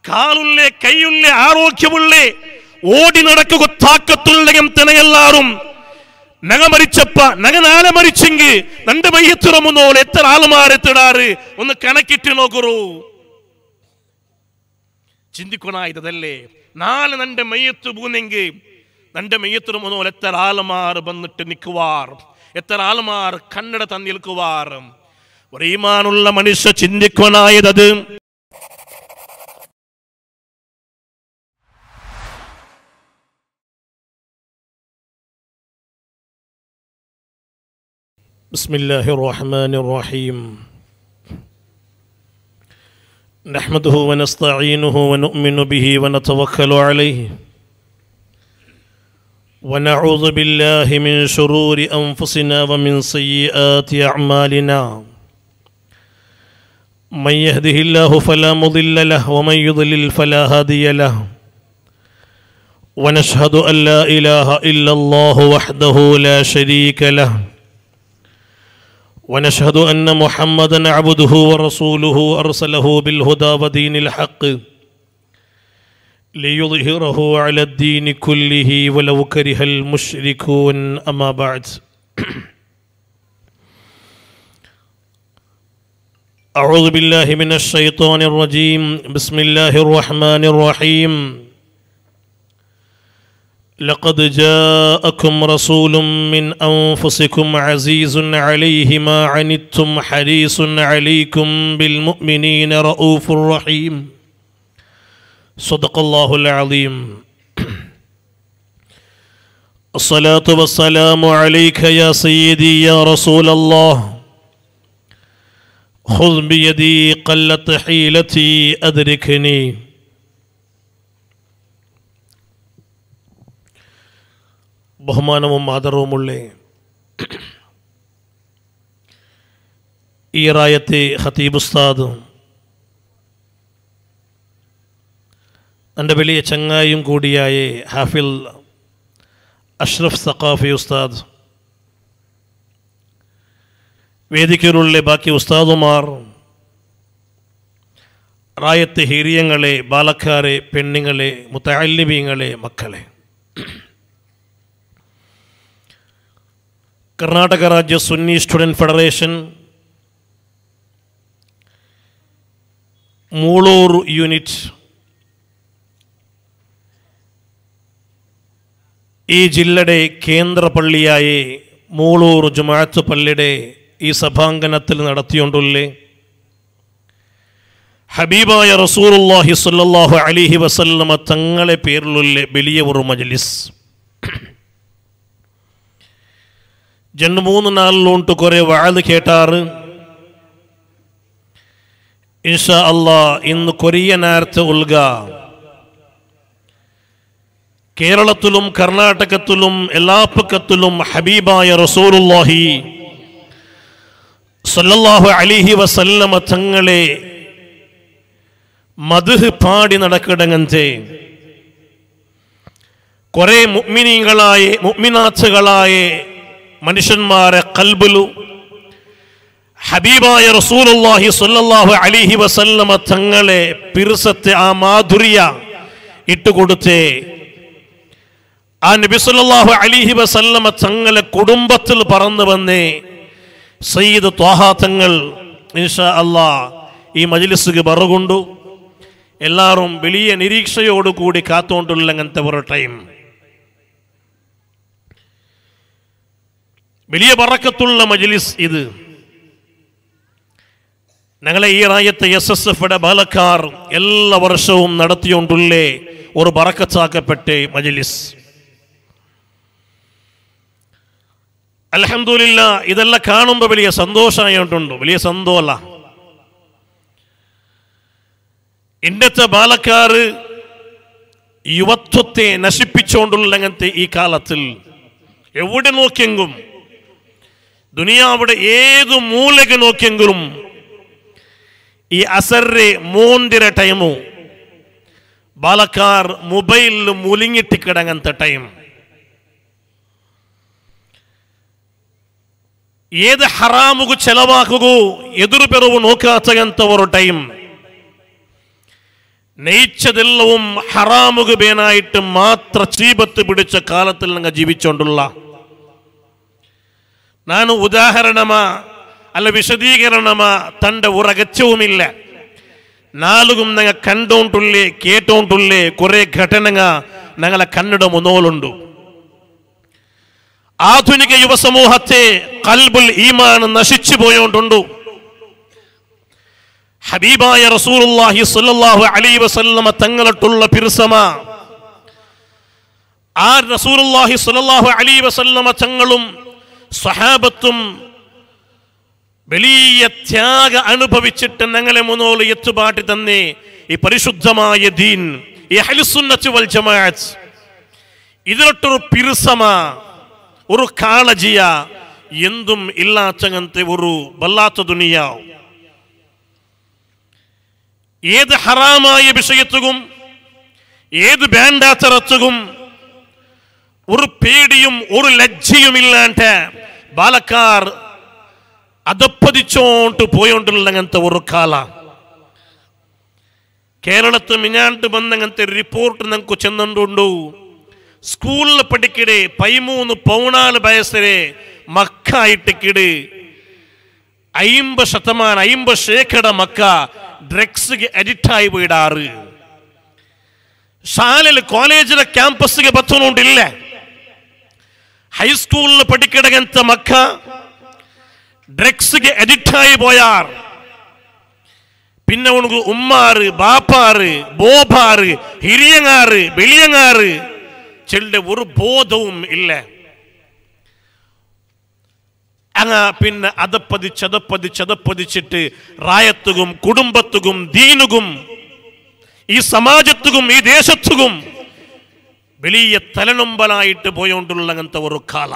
ಕಾಲುಳ್ಳೆ ಕೈಯುಳ್ಳೆ ಆರೋಗ್ಯವುಳ್ಳೆ ಓಡಿ നടക്കുക താക്കത്തുള്ളകം തന്നെയെല്ലാരും നഗ മരിച്ചപ്പ നഗ നാളെ മരിച്ചെങ്കിൽ നന്റെ മയ്യത്തുറമുന്നോൾ എത്ര ആളുമാരെത്തിടാറ് ഒന്ന് കണക്കിട്ട് നോക്കൂ ചിന്തിക്കണായതല്ലേ നാളെ നന്റെ മയ്യത്ത് പൂന്നെങ്കിൽ നന്റെ മയ്യത്തുറമുന്നോൾ എത്ര ആളുമാർ വന്നിട്ട് നിൽക്കുവാർ എത്ര ആളുമാർ കണ്ണട തന്നിൽക്കുവാർ ഒരു ഈമാനുള്ള മനുഷ്യ ചിന്തിക്കണായതത് بسم الله الرحمن الرحيم نحمده ونستعينه ونؤمن به ونتوكل عليه ونعوذ بالله من شرور انفسنا ومن سيئات اعمالنا من يهده الله فلا مضل له ومن يضلل فلا هادي له ونشهد ان لا اله الا الله وحده لا شريك له ونشهد أن محمدا عبده ورسوله أرسله بالهدى ودين الحق ليظهره على الدين كله ولو كره المشركون أما بعد أعوذ بالله من الشيطان الرجيم بسم الله الرحمن الرحيم لقد جاءكم رسول من أنفسكم عزيز عليه ما عنتم حريص عليكم بالمؤمنين رؤوف رحيم صدق الله العظيم الصلاة والسلام عليك يا سيدي يا رسول الله خذ بيدي قلت حيلتي أدركني ബഹുമാനവും ആദരവുമുള്ള ഈ റായത്തെ ഹത്തീബ് ഉസ്താദ് എൻ്റെ വലിയ ചങ്ങായും കൂടിയായ ഹാഫിൽ അഷ്റഫ് സഖാഫി ഉസ്താദ് വേദിക്കലുള്ള ബാക്കി ഉസ്താദുമാർ റായത്തെ ഹിരിയങ്ങളെ ബാലക്കാരെ പെണ്ണുങ്ങളെ മുത്തല്ലിമീങ്ങളെ മക്കളെ കർണാടക രാജ്യ Sunni student federation Moolur unit ഈ ജില്ലയുടെ കേന്ദ്ര പള്ളിയായ മൂളൂർ ജുമാഅത്ത് പള്ളിയുടെ ഈ സഭാങ്കണത്തിൽ നടത്തിയോണ്ടുള്ളേ ഹബീബായ റസൂറുല്ലാഹി സ്വല്ലല്ലാഹു അലിഹി വസല്ലമ തങ്ങളെ പേരിലുള്ള വലിയ ഒരു മജ്ലിസ് രണ്ട് മൂന്ന് നാളിലുണ്ട് കുറെ വാഴ് കേട്ടാറ് ഇൻഷാ അള്ളാ ഇന്ന് കൊറിയ നേരത്തെ ഉൾഗ കേരളത്തിലും കർണാടകത്തിലും എല്ലാ പക്കത്തിലും ഹബീബായ റസൂലുല്ലാഹി സല്ലല്ലാഹു അലിഹി വസല്ലമ തങ്ങളെ മധുഹ് പാടി നടക്കിടങ്ങത്തെ കുറെ മുഗ്മിനീങ്ങളായ മുഗ്മിനാച്ചുകളായ മനുഷ്യന്മാരെ കൽബിലു ഹബീബായ റസൂലുള്ളാഹി സ്വല്ലല്ലാഹു അലിഹി വസല്ലമ തങ്ങളെ പിറുസത്തെ ആ മാധുര്യ ഇട്ടുകൊടുത്തേ ആ നബി സല്ലല്ലാഹു അലിഹി വസല്ലമ തങ്ങളെ കുടുംബത്തിൽ പറന്നു വന്നേ സയ്യിദ് ത്വാഹ തങ്ങൾ ഇൻഷാ അല്ലാ ഈ മജ്ലിസുക്ക് ബറുകൊണ്ടു എല്ലാവരും വലിയ നിരീക്ഷയോടുകൂടി കാത്തോണ്ടുള്ള അങ്ങനത്തെ ഒരു ടൈം വലിയ പറക്കത്തുള്ള മജ്ലിസ് ഇത് ഞങ്ങളെ ഈ റായത്തെ എസ് എസ് എഫിയുടെ ബാലക്കാർ എല്ലാ വർഷവും നടത്തിയോണ്ടുള്ളേ ഒരു പറക്കത്താക്കപ്പെട്ട മജ്ലിസ് അലഹമില്ല ഇതെല്ലാം കാണുമ്പോൾ വലിയ സന്തോഷമായിട്ടുണ്ട് വലിയ സന്തോഷമല്ല ഇന്നത്തെ ബാലക്കാര് യുവത്വത്തെ നശിപ്പിച്ചുകൊണ്ടുള്ള അങ്ങനത്തെ ഈ കാലത്തിൽ എവിടെ നോക്കിയെങ്കും ദുനിയാവിടെ ഏത് മൂലക്ക് നോക്കിയെങ്കിലും ഈ അസറെ മൂന്നിര ടൈമു ബാലക്കാർ മൊബൈലിൽ മുലിങ്ങിട്ട് കിടങ്ങനത്തെ ടൈം ഏത് ഹറാമുകു ചെലവാക്കുകയോ എതിർപെറവ് നോക്കാത്തകಂತ ഒരു ടൈം നയിച്ചതെല്ലവും ഹറാമുകബേനായിട്ട് മാത്ര ചീപത്ത് പിടിച്ച കാലത്തിൽ നിങ്ങൾ ജീവിച്ചുകൊണ്ടുള്ള ನಾನು ಉದಾಹರಣಮ ಅಲ್ಲ ವಿಶದೀಕರಣಮ ತಂಡ ಉರಗಚ್ಚವುಮಿಲ್ಲ നാലുകും ഞങ്ങൾ കണ്ടോണ്ടുള്ളേ കേട്ടോണ്ടുള്ളേ കുറെ ഘടനങ്ങ ഞങ്ങളെ കന്നഡ മുന്നോലുണ്ട് ആധുനിക യുവസമൂഹത്തെ കൽബുൽ ഈമാൻ നശിച്ചു പോയോണ്ടുണ്ട് ഹബീബായ റസൂലുള്ളാഹി സ്വല്ലല്ലാഹു അലൈഹി വസല്ലമ തങ്ങളിട്ടുള്ള പിർസമ ആ റസൂലുള്ളാഹി സ്വല്ലല്ലാഹു അലൈഹി വസല്ലമ തങ്ങളും സ്വഹാബത്തും വലിയ ത്യാഗ അനുഭവിച്ചിട്ട് ഞങ്ങളെ മുന്നോല് എത്തുപാട്ടി തന്നെ ഈ പരിശുദ്ധമായ ദീൻ ഈ അഹ്ലുസുന്നത്ത് വൽ ജമാഅത്ത് ഇതിലൊട്ടൊരു പിറുസമ ഒരു കാളജിയ എന്തും ഇല്ലാത്തങ്ങനത്തെ ഒരു വല്ലാത്ത ദുനിയാവും ഏത് ഹറാമായ വിഷയത്തുകും ഏത് വേണ്ടാത്തറത്തുകും ഒരു പേടിയും ഒരു ലജ്ജയുമില്ലാണ്ട് ബാലക്കാർ അതപ്പതിച്ചോണ്ട് പോയോണ്ടുള്ളങ്ങനത്തെ ഒരു കാല കേരളത്ത് മിഞ്ഞാണ്ട് വന്നങ്ങനത്തെ റിപ്പോർട്ട് നമുക്ക് ചെന്നുണ്ടു സ്കൂളിൽ പഠിക്കടെ പതിമൂന്ന് പൗണാല് വയസ്സിലെ മക്കായിട്ട് കിട് അയിമ്പത് ശതമാനം അയിമ്പത് ശേഖട മക്ക ഡ്രഗ്സ്ಗೆ ಅಡಿಕ್ಟ್ ಆಗಿ ಬಿಡಾರು ಶಾಲೆಯಲ್ಲಿ ಕಾಲೇಜಿನ ಕ್ಯಾಂಪಸ್ಗೆ ಬತ್ತುನುಂಡಿಲ್ಲ ഹൈസ്കൂളിൽ പഠിക്കടങ്ങനത്തെ മക്ക ഡ്രഗ്സ്ಗೆ അഡിക്റ്റ് ആയി പോയാർ പിന്നെ ഉണക്ക് ഉമ്മാറ് ബാപ്പാറ് ബോബാറ് ഹിരിയങ്ങാറ് വെളിയങ്ങാറ് ചെല്ലുടെ ഒരു ബോധവും ഇല്ല അങ്ങ പിന്നെ അതപ്പതിച്ച് അതപ്പതിച്ച് അതപ്പതിച്ചിട്ട് റായത്തുകും കുടുംബത്തുകും ദീനുകും ഈ സമാജത്തുകും ഈ ദേശത്തുകും വലിയ തലനൊമ്പലായിട്ട് പോയോണ്ടുള്ള അങ്ങനത്തെ ഒരു കാല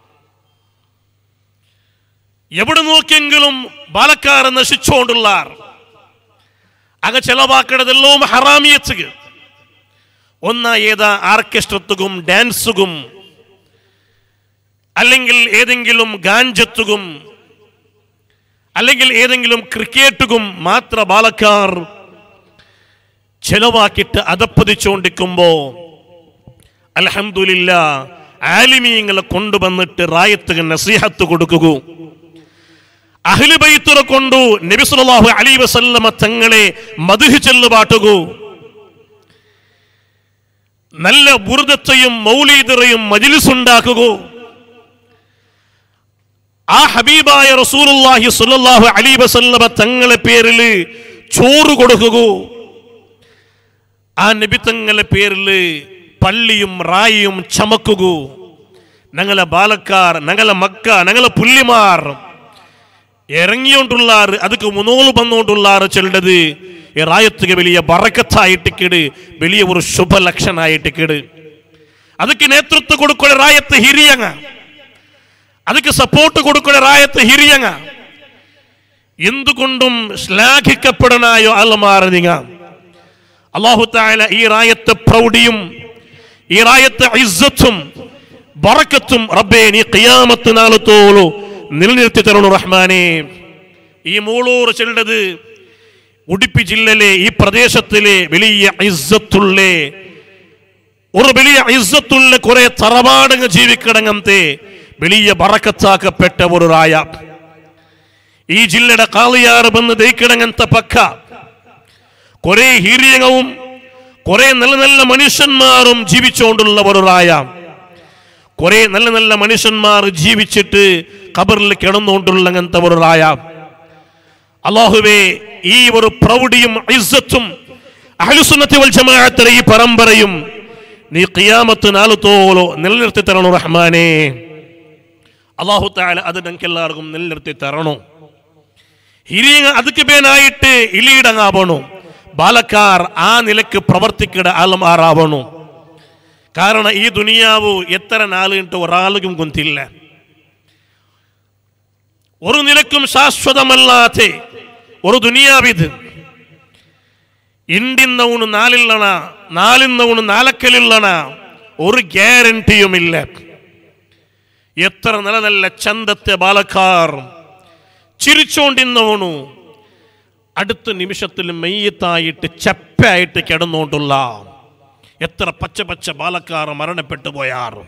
എവിടെ നോക്കിയെങ്കിലും ബാലക്കാർ നശിച്ചുകൊണ്ടുള്ളാർ അക ചെലവാക്കണതെല്ലാം ഹറാമിയച്ചുക ഒന്ന ഏതാ ആർക്കസ്ട്രത്തുകും ഡാൻസുകും അല്ലെങ്കിൽ ഏതെങ്കിലും ഗാഞ്ചത്തുകും അല്ലെങ്കിൽ ഏതെങ്കിലും ക്രിക്കറ്റുകും മാത്ര ബാലക്കാർ ചെലവാക്കിയിട്ട് അതപ്പതിച്ചുകൊണ്ടിരിക്കുമ്പോ അലഹമില്ല ആലിമീങ്ങളെ കൊണ്ടുവന്നിട്ട് റായത്തുക നസീഹത്ത് കൊടുക്കുക അഹ്ലുബൈത്തുറെ കൊണ്ടു നബി സല്ലല്ലാഹു അലൈഹി വസല്ലമ തങ്ങളെ മധുഹ് ചെല്ലു പാട്ടുകൂ നല്ല ബുറുദത്തെയും മൗലീദറയും മജിലിസ് ഉണ്ടാക്കുക ആ ഹബീബായ റസൂലുള്ളാഹി സ്വല്ലല്ലാഹു അലൈഹി വസല്ലമ തങ്ങളെ പേരിൽ ചോറ് കൊടുക്കുക ആ നബി തങ്ങളെ പേരിൽ പള്ളിയും റായിയും ചമക്കുക ഞങ്ങളെ ബാലക്കാർ ഞങ്ങളെ മക്ക ഞങ്ങളെ പുല്ലിമാർ ഇറങ്ങിയോണ്ടുള്ളാറ് ಅದಕ್ಕೆ മുന്നോള് വന്നുകൊണ്ടുള്ളാറ് ചെല്ലത് ഈ റായത്തുക വലിയ ബറക്കത്തായിട്ട് കിട് വലിയ ഒരു ശുഭലക്ഷണായിട്ട് കിട് ಅದಕ್ಕೆ ನೇತೃತ್ವ കൊടുക്കുന്ന റായത്ത് ഹിരിയങ്ങ ಅದಕ್ಕೆ സപ്പോർട്ട് കൊടുക്കുന്ന റായത്ത് ഹിരിയങ്ങ എന്തുകൊണ്ടും ശ്ലാഘിക്കപ്പെടനായോ അല്ലമാറിനിങ്ങ അള്ളാഹു താല ഈ റായത്ത് പ്രൗഢിയും ഈ റായത്ത് ഇസ്സത്തും ബറക്കത്തും റബ്ബേ നീ ഖിയാമത്ത് നാളത്തോളൂ നിലനിർത്തി തരണു റഹ്മാനെ ഈ മൂളൂർ ചെല്ലത് ഉടുപ്പി ജില്ലയിലെ ഈ പ്രദേശത്തിലെ വലിയ ഇസ്സത്തുള്ളേ ഒരു വലിയ ഇസ്സത്തുള്ള കുറെ തറവാടങ്ങ് ജീവിക്കടങ്ങത്തെ വലിയ ബറക്കത്താക്കപ്പെട്ട ഒരു റായ ഈ ജില്ലയുടെ കാളിയാറ് വന്ന് ദയിക്കിടങ്ങത്തെ പക്ക കുറെ ഹീര്യങ്ങവും കുറെ നല്ല നല്ല മനുഷ്യന്മാരും ജീവിച്ചുകൊണ്ടുള്ള ഒരു റായ കുറെ നല്ല നല്ല മനുഷ്യന്മാർ ജീവിച്ചിട്ട് ഖബറിൽ കിടന്നുകൊണ്ടുള്ള അങ്ങനത്തെ ഒരു റായ അള്ളാഹുവേ ഈ ഒരു പ്രൗഢിയും ഇസ്സത്തും അഹ്ലുസുന്നത്തി വൽ ജമാഅത്തിലെ ഈ പരമ്പരയും നീ ഖിയാമത്ത് നാളത്തോളോ നിലനിർത്തി തരണു റഹ്മാനെ അള്ളാഹു താല അത് ഞങ്ങൾക്ക് എല്ലാവർക്കും നിലനിർത്തി തരണോ ಹಿರಿಯ ಅದಕ್ಕೆ ಬೇನಾയിട്ട് ಇಲಿಯಿಡಂಗಾವಣು ಬಾಲಕಾರ್ ಆ ನಿಲಕ್ಕೆ ಪ್ರವರ್ತಿಕಡ ಆಲಮಾರಾವಣು ಕಾರಣ ಈ ದುನಿಯಾವು ಎತ್ತರ നാലുണ്ട് ഒരാളും കുന്തില്ല ഒരു നിലക്കും ശാശ്വതമല്ലാത്ത ഒരു ദുനിയാവിത് ಇಂಡಿಂದವನು ನಾಲಿಲ್ಲಣ ನಾಲಿಂದವನು ನಾಲ್ಕಲಿಲ್ಲಣ ഒരു ഗ്യാരണ്ടിയുമില്ല എത്ര നല്ല നല്ല ചന്തത്തെ ബാലക്കാർ ചിരിച്ചോണ്ടിന്നവണു അടുത്ത നിമിഷത്തിൽ മെയ്യത്തായിട്ട് ചപ്പയായിട്ട് കിടന്നുകൊണ്ടുള്ള എത്ര പച്ച പച്ച ബാലക്കാർ മരണപ്പെട്ടു പോയാറും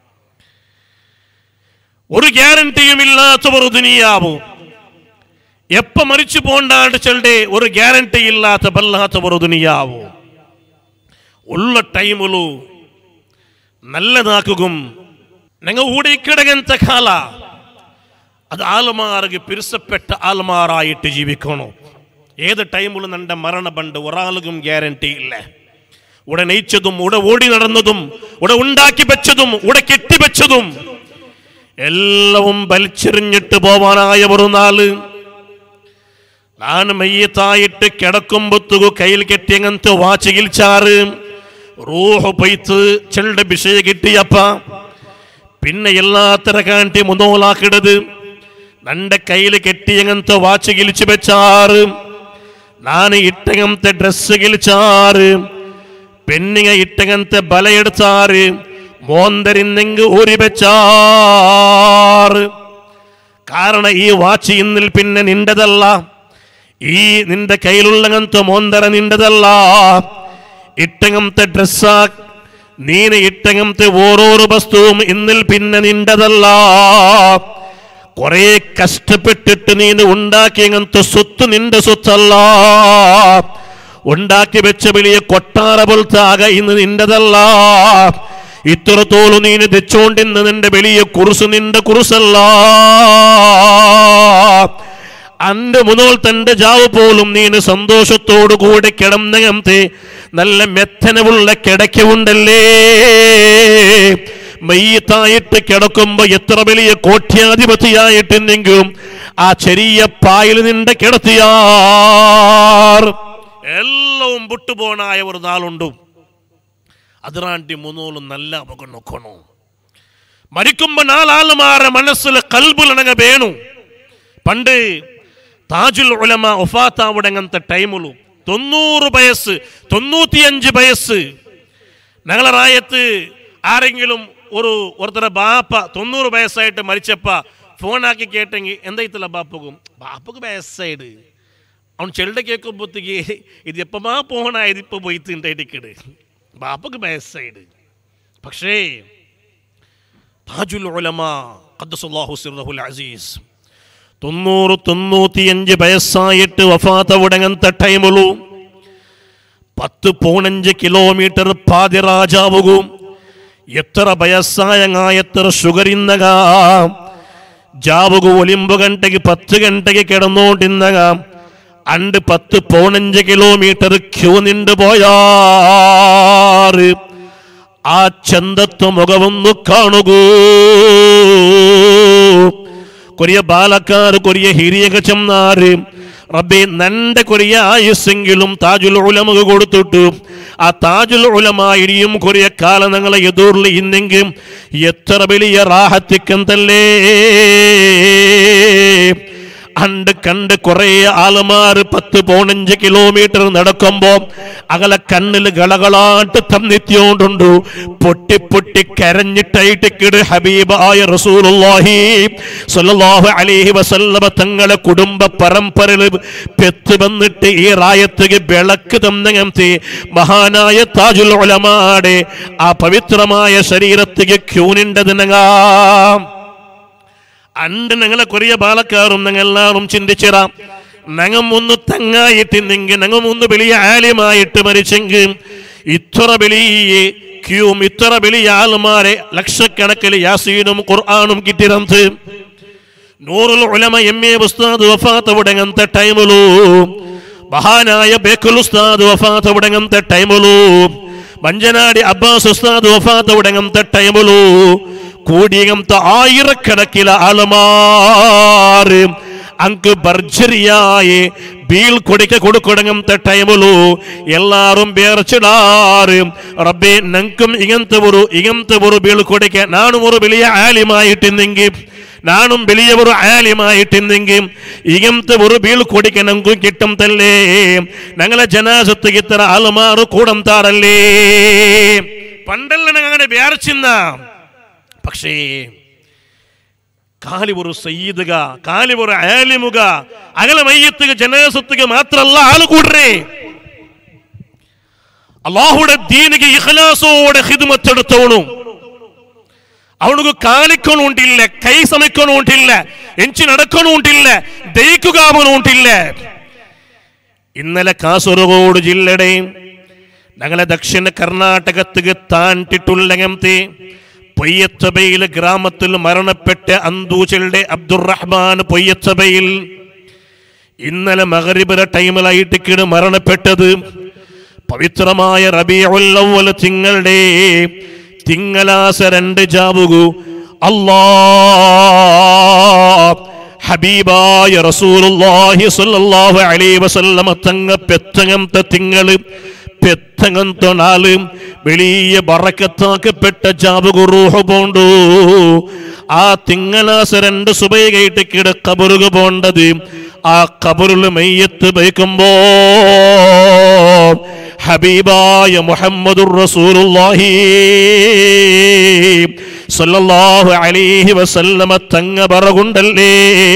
ഒരു ഗ്യാരണ്ടിയും ഇല്ലാത്ത ഒരു ദുനിയാവു എപ്പ മരിച്ചു പോണ്ടാണ്ട് ചെlte ഒരു ಗ್ಯಾರಂಟಿ ಇಲ್ಲಾತ ಬಲ್ಲಾತ ഒരു ദുനിയാവു ഉള്ള ടൈമുಲು നല്ലതാക്കുകയും ഞങ്ങൾ ഊടിക്കിടങ്ങಂತ കാല അത് ആൽമാർക്ക് പിരിസപ്പെട്ട ആൽമാറായിട്ട് ജീവിക്കണം ഏത് ടൈമിലും നിന്റെ മരണ ബണ്ട് ഒരാൾക്കും ഗ്യാരണ്ടി ഇല്ല ഉടെ നയിച്ചതും ഉടെ ഓടി നടന്നതും ഉടെ ഉണ്ടാക്കി വെച്ചതും ഉടെ കെട്ടിവെച്ചതും എല്ലാവും വലിച്ചെറിഞ്ഞിട്ട് പോവാനായ ഒരു നാള് ನಾನು ಮಯ್ಯತಾಯಿಟ್ಟು ಕೆಡಕೊಂಬತ್ತುಗು ಕೈಲಿ ಕೆಟ್ಟಿಯಂಗಂತ ವಾಚಿ ಇಲ್ಚಾರು ರೂಹು ಪೈತು ಚೆಲ್ಡ ವಿಷಯ ಗಿಟ್ಟಿಯಪ್ಪ പിന്നെ എല്ലാത്തര കാണ്ടി മുന്നോലാക്കിടത് നന്റെ കയ്യിൽ കെട്ടിയങ്ങനത്ത വാച്ച് കിളിച്ചു വെച്ചാറ് നാന് ഇട്ടങ്ങനത്തെ ഡ്രസ് കിളിച്ചാറ് പെണ്ണിങ്ങ ഇട്ടങ്ങനത്തെ ബലയെടുത്താറ് മോന്തരിന്നെങ്ക് ഊരി വെച്ചാറ് കാരണം ഈ വാച്ച് ഇന്നിൽ പിന്നെ നിന്റെതല്ല ഈ നിന്റെ കയ്യിലുള്ളങ്ങനത്തെ മോന്തര നിന്റെതല്ല ഇട്ടങ്ങനത്തെ ഡ്രസ്സാ നീന് ഇട്ടങ്ങനത്തെ ഓരോരോ വസ്തുവും ഇന്നിൽ പിന്നെ നിന്റെതല്ല കുറെ കഷ്ടപ്പെട്ടിട്ട് നീന് ഉണ്ടാക്കിയങ്ങനത്തെ സ്വത്ത് നിന്റെ സ്വത്തല്ല ഉണ്ടാക്കി വെച്ച വലിയ കൊട്ടാര പോലത്തെ ആക ഇന്ന് നിന്റെതല്ല ഇത്രത്തോളം നീന് തെച്ചോണ്ടിന്ന് നിന്റെ വലിയ കുറുസ് നിന്റെ കുറുസല്ല അന്റെ മുതൽ തന്റെ ജാവ് പോലും നീന് സന്തോഷത്തോടു കൂടെ കിടന്നകത്തെ നല്ല മെത്തനവുള്ള കിടക്കവുണ്ടല്ലേ മയ്യത്തായിട്ട് കിടക്കുമ്പോ എത്ര വലിയ കോട്യാധിപതിയായിട്ടെന്നെങ്കിലും ആ ചെറിയ പായിൽ നിന്റെ കിടത്തിയാർ എല്ലാം വിട്ടുപോണായ ഒരു നാളുണ്ട് അതിറാണ്ടി മൂന്നോളും നല്ല അവക നോക്കണോ മരിക്കുമ്പോ നാലാളുമാരെ മനസ്സിൽ കൽബുലണങ്ങ വേണു പണ്ട് താജുൽ ഉലമ ഒഫാത്താവിടങ്ങനത്തെ ടൈമുള്ളൂ തൊണ്ണൂറ് വയസ്സ് തൊണ്ണൂറ്റിയഞ്ച് വയസ്സ് ഞങ്ങളെ റായത്ത് ആരെങ്കിലും ഒരു ഒരുത്തര ബാപ്പ തൊണ്ണൂറ് വയസ്സായിട്ട് മരിച്ചപ്പ ഫോണാക്കി കേട്ടെങ്കിൽ എന്തായിത്തില്ല ബാപ്പക്കും ബാപ്പക്ക് വയസ്സായിട്ട് അവൻ ചെളുടെ കേൾക്കുമ്പോഴത്തേക്ക് ഇത് എപ്പമാ പോകണായത് ഇപ്പൊ പോയി തിണ്ടായിട്ടിക്കട് ബാപ്പക്ക് വയസ്സായിട്ട് പക്ഷേ താജുൽ ഉലമ ഖദ്ദസുല്ലാഹു സിർറഹുൽ അസീസ് തൊണ്ണൂറ് തൊണ്ണൂറ്റിയഞ്ച് വയസ്സായിട്ട് വഫാത്തവിടങ്ങനത്തെ ടൈമുള്ളൂ പത്ത് പോണഞ്ച് കിലോമീറ്റർ പാതിരാജാവുകയും എത്ര വയസ്സായങ്ങ എത്ര ഷുഗറിന്നക ജാവുക ഒലിമ്പ് ഗಂಟೆಗೆ പത്ത് ഗಂಟೆಗೆ കിടന്നോണ്ടിന്നക അണ്ട് പത്ത് പോണഞ്ച് കിലോമീറ്റർ ക്യൂ നിണ്ട് പോയാറ് ആ ചന്തത്വ മുഖമൊന്നു കാണുകൂ കൊറിയ ബാലക്കാർ കൊറിയ ഹിരിയക ചെന്നാറ് റബ്ബെ നന്റെ കൊറിയ ആയുസ്സെങ്കിലും താജുൽ ഉലമക കൊടുത്തിട്ടു ആ താജുൽ ഉലമ ഇനിയും കൊറിയ കാലം ഞങ്ങളെ എതിർല് ഇന്നെങ്കിലും എത്ര വലിയ റാഹത്തിക്കന്തല്ലേ അണ്ട് കണ്ട് കുറെ ആളുമാർ പത്ത് പോണഞ്ച് കിലോമീറ്റർ നടക്കുമ്പോ അകലെ കണ്ണിൽ കളകളാട്ട് തന്നിത്തിയോണ്ടുണ്ടു പൊട്ടി പൊട്ടി കരഞ്ഞിട്ടായിട്ട് കിട് ഹബീബായ റസൂലുള്ളാഹി സ്വല്ലല്ലാഹു അലൈഹി വസല്ലമ തങ്ങളെ കുടുംബ പരമ്പരയിൽ പെത്ത് വന്നിട്ട് ഈ റായത്തുക വിളക്ക് തന്നങ്ങത്തെ മഹാനായ താജുൽ ഉലമാടെ ആ പവിത്രമായ ശരീരത്തിക്ക് ക്യൂനിണ്ടതിനങ്ങാം അണ്ട് ഞങ്ങളെ കൊറിയ ബാലക്കാരും ഞങ്ങൾ എല്ലാവരും ചിന്തിച്ചിറാം ഞങ്ങൾ ഒന്ന് തങ്ങായിട്ടിന്നെങ്കിൽ ഞങ്ങൾ ഒന്ന് വലിയ ആലിമായിട്ട് മരിച്ചെങ്കിൽ ഇത്ര വലിയ ക്യൂം ഇത്ര വലിയ ആൾമാരെ ലക്ഷക്കണക്കിൽ യാസീനും ഖുർആാനും കിട്ടിരന്ത് നൂറുൽ ഉലമ എം എ ഉസ്താദ് വഫാത്ത് വിടങ്ങത്തെ ടൈമിലു മഹാനായ ബേക്കുൽ ഉസ്താദ് വഫാത്ത് വിടങ്ങത്തെ ടൈമിലു മഞ്ചനാടി അബ്ബാസ് ഉസ്താദ് വഫാത്ത് വിടങ്ങത്തെ ടൈമിലു കൂടിയങ്ങത്തെ ആയിരക്കണക്കിലെ ആളുമാറ് അങ്ക് ഭർജരിയായി ബീൽ കൊടിക്ക കൊടുക്കൊടങ്ങത്തെ ടൈമിലു എല്ലാരും വേർച്ചിടാറ് റബ്ബേ നങ്കും ഇങ്ങനത്തെ ഒരു ഇങ്ങനത്തെ ഒരു ബീൽ കൊടിക്ക നാനും ഒരു വലിയ ആലിമായിട്ടിന്നെങ്കിൽ നാനും വലിയ ഒരു ആലിമായിട്ടിന്നെങ്കിൽ ഇങ്ങനത്തെ ഒരു ബീൽ കൊടിക്ക ഞങ്ങൾക്കും കിട്ടും തല്ലേ ഞങ്ങളെ ജനാസത്ത് ഇത്ര ആളുമാറ് കൂടം താറല്ലേ പണ്ടല്ല ഞങ്ങൾ അങ്ങനെ വിചാരിച്ചിന്ന പക്ഷേ ಕಾಲಿಬರು ಸಯ್ಯಿದ್ಗ ಕಾಲಿಬರು ಆಲಿಮುಗ ಅಗಲ ಮಯ್ಯತ್ತಿಗೆ ಜನಾಸತ್ತಿಗೆ ಮಾತ್ರ ಅಲ್ಲ ಹಾಲು ಕೂಡ್ರಿ അള്ളാഹുടെ ദീനിക്ക് ഇഖ്ലാസോടെ ഹിദ്മത്ത് എടുത്തവണു അവനക്ക് കാലിക്കണു ഉണ്ടില്ല കൈ സമയ്ക്കണു ഉണ്ടില്ല എഞ്ചി നടക്കണു ഉണ്ടില്ല ദയിക്കുക ഉണ്ടില്ല ഇന്നലെ കാസർഗോഡ് ജില്ലയുടെ ഞങ്ങളെ ദക്ഷിണ കർണാടകത്തിക്ക് താണ്ടിട്ടുള്ളങ്ങത്തെ പൊയ്യച്ചബയിൽ ഗ്രാമത്തിൽ മരണപ്പെട്ട അന്തൂച്ചയുടെ അബ്ദുറഹ്മാൻ പൊയ്യച്ചബയിൽ ഇന്നലെ മകരിബര ടൈമിലായിട്ട് കിട് മരണപ്പെട്ടത് പവിത്രമായ റബിയുൽ തിങ്ങളുടെ തിങ്കളാസ രണ്ട് ജാവുകു അല്ലാ ഹബീബായ റസൂലുള്ളാഹി സ്വല്ലല്ലാഹു അലൈഹി വസല്ലമ തങ്ങ പെത്തങ്ങത്തെ തിങ്ങള് പെത്തങ്ങത്തെ നാല് വലിയ ബറക്കത്താക്കപ്പെട്ട ജാവുകു റൂഹ് പോണ്ടു ആ തിങ്കളാസ രണ്ട് സുബൈകയിട്ട് കിട കബറുക പോണ്ടത് ആ കബറിൽ മെയ്യത്ത് വയ്ക്കുമ്പോ ഹബീബായ മുഹമ്മദുർ റസൂലുള്ളാഹി സല്ലല്ലാഹു അലൈഹി വസല്ലമ തങ്ങ പറകുണ്ടല്ലേ